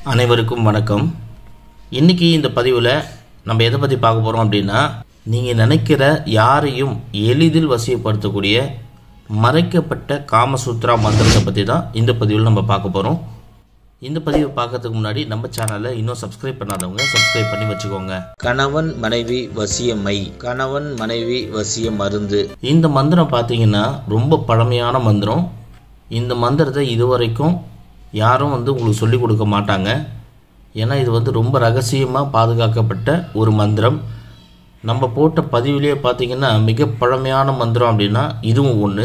அனைவருக்கும் வணக்கம் இன்றைக்கி இந்த பதிவில் நம்ம எதை பற்றி பார்க்க போகிறோம் அப்படின்னா நீங்கள் நினைக்கிற யாரையும் எளிதில் வசியப்படுத்தக்கூடிய மறைக்கப்பட்ட காமசூத்ரா மந்திரத்தை பற்றி தான் இந்த பதிவில் நம்ம பார்க்க போகிறோம் இந்த பதிவை பார்க்கறதுக்கு முன்னாடி நம்ம சேனலை இன்னும் சப்ஸ்கிரைப் பண்ணாதவங்க சப்ஸ்கிரைப் பண்ணி வச்சுக்கோங்க கணவன் மனைவி வசியமை கணவன் மனைவி வசிய மருந்து இந்த மந்திரம் பார்த்தீங்கன்னா ரொம்ப பழமையான மந்திரம் இந்த மந்திரத்தை இதுவரைக்கும் யாரும் வந்து உங்களுக்கு சொல்லிக் கொடுக்க மாட்டாங்க ஏன்னா இது வந்து ரொம்ப ரகசியமாக பாதுகாக்கப்பட்ட ஒரு மந்திரம் நம்ம போட்ட பதிவிலேயே பார்த்தீங்கன்னா மிக பழமையான மந்திரம் அப்படின்னா இதுவும் ஒன்று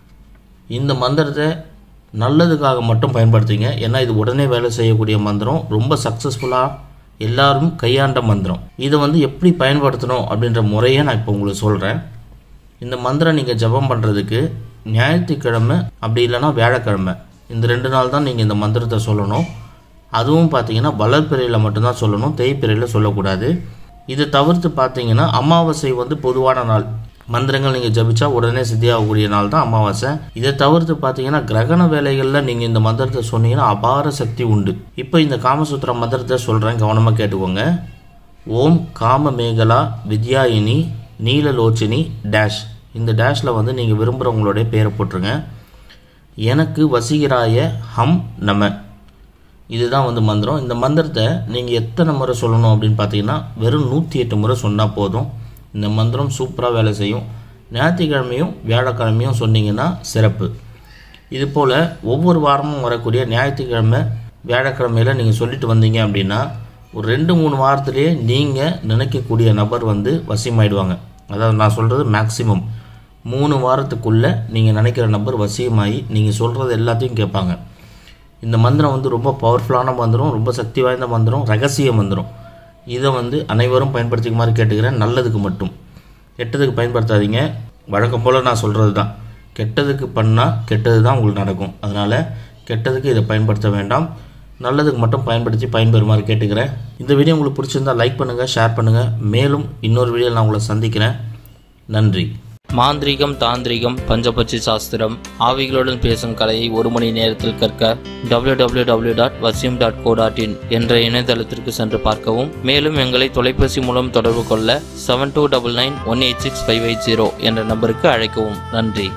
இந்த மந்திரத்தை நல்லதுக்காக மட்டும் பயன்படுத்திங்க ஏன்னா இது உடனே வேலை செய்யக்கூடிய மந்திரம் ரொம்ப சக்ஸஸ்ஃபுல்லாக எல்லாரும் கையாண்ட மந்திரம் இதை வந்து எப்படி பயன்படுத்தணும் அப்படின்ற முறையை நான் இப்போ உங்களுக்கு சொல்கிறேன் இந்த மந்திரம் நீங்கள் ஜெபம் பண்ணுறதுக்கு ஞாயிற்றுக்கிழமை அப்படி இல்லைன்னா வியாழக்கிழமை இந்த ரெண்டு நாள் தான் நீங்கள் இந்த மந்திரத்தை சொல்லணும் அதுவும் பார்த்தீங்கன்னா வளர்ப்பிறையில் மட்டும்தான் சொல்லணும் தேய்ப்பிறையில் சொல்லக்கூடாது இது தவிர்த்து பார்த்தீங்கன்னா அமாவாசை வந்து பொதுவான நாள் மந்திரங்கள் நீங்கள் ஜபிச்சா உடனே சித்தியாகக்கூடிய நாள் தான் அமாவாசை இதை தவிர்த்து பார்த்தீங்கன்னா கிரகண வேலைகளில் நீங்கள் இந்த மந்திரத்தை சொன்னீங்கன்னா அபார சக்தி உண்டு இப்போ இந்த காமசூத்திர மந்திரத்தை சொல்கிறேன் கவனமாக கேட்டுக்கோங்க ஓம் காம மேகலா வித்யாயினி நீலலோச்சினி டேஷ் இந்த டேஷில் வந்து நீங்கள் விரும்புகிறவங்களுடைய பேரை போட்டுருங்க எனக்கு வசீகராய ஹம் நம இதுதான் வந்து மந்திரம் இந்த மந்திரத்தை நீங்கள் எத்தனை முறை சொல்லணும் அப்படின்னு பார்த்தீங்கன்னா வெறும் நூற்றி எட்டு முறை சொன்னால் போதும் இந்த மந்திரம் சூப்பராக வேலை செய்யும் ஞாயிற்றுக்கிழமையும் வியாழக்கிழமையும் சொன்னீங்கன்னா சிறப்பு இது போல் ஒவ்வொரு வாரமும் வரக்கூடிய ஞாயிற்றுக்கிழமை வியாழக்கிழமையில் நீங்கள் சொல்லிட்டு வந்தீங்க அப்படின்னா ஒரு ரெண்டு மூணு வாரத்திலேயே நீங்கள் நினைக்கக்கூடிய நபர் வந்து வசியமாயிடுவாங்க அதாவது நான் சொல்கிறது மேக்ஸிமம் மூணு வாரத்துக்குள்ளே நீங்கள் நினைக்கிற நபர் வசியமாகி நீங்கள் சொல்கிறது எல்லாத்தையும் கேட்பாங்க இந்த மந்திரம் வந்து ரொம்ப பவர்ஃபுல்லான மந்திரம் ரொம்ப சக்தி வாய்ந்த மந்திரம் ரகசிய மந்திரம் இதை வந்து அனைவரும் பயன்படுத்திக்குமாறு கேட்டுக்கிறேன் நல்லதுக்கு மட்டும் கெட்டதுக்கு பயன்படுத்தாதீங்க வழக்கம் போல் நான் சொல்கிறது தான் கெட்டதுக்கு பண்ணால் கெட்டது தான் உங்களுக்கு நடக்கும் அதனால் கெட்டதுக்கு இதை பயன்படுத்த வேண்டாம் நல்லதுக்கு மட்டும் பயன்படுத்தி பயன்பெறுமாறு கேட்டுக்கிறேன் இந்த வீடியோ உங்களுக்கு பிடிச்சிருந்தா லைக் பண்ணுங்கள் ஷேர் பண்ணுங்கள் மேலும் இன்னொரு வீடியோவில் நான் உங்களை சந்திக்கிறேன் நன்றி மாந்திரீகம் தாந்திரிகம் பஞ்சபட்சி சாஸ்திரம் ஆவிகளுடன் பேசும் கலையை ஒரு மணி நேரத்தில் கற்க www.vasim.co.in டாட் வசியம் டாட் கோ டாட் இன் என்ற இணையதளத்திற்கு சென்று பார்க்கவும் மேலும் எங்களை தொலைபேசி மூலம் தொடர்பு கொள்ள seven two double nine one eight six five eight zero என்ற நம்பருக்கு அழைக்கவும் நன்றி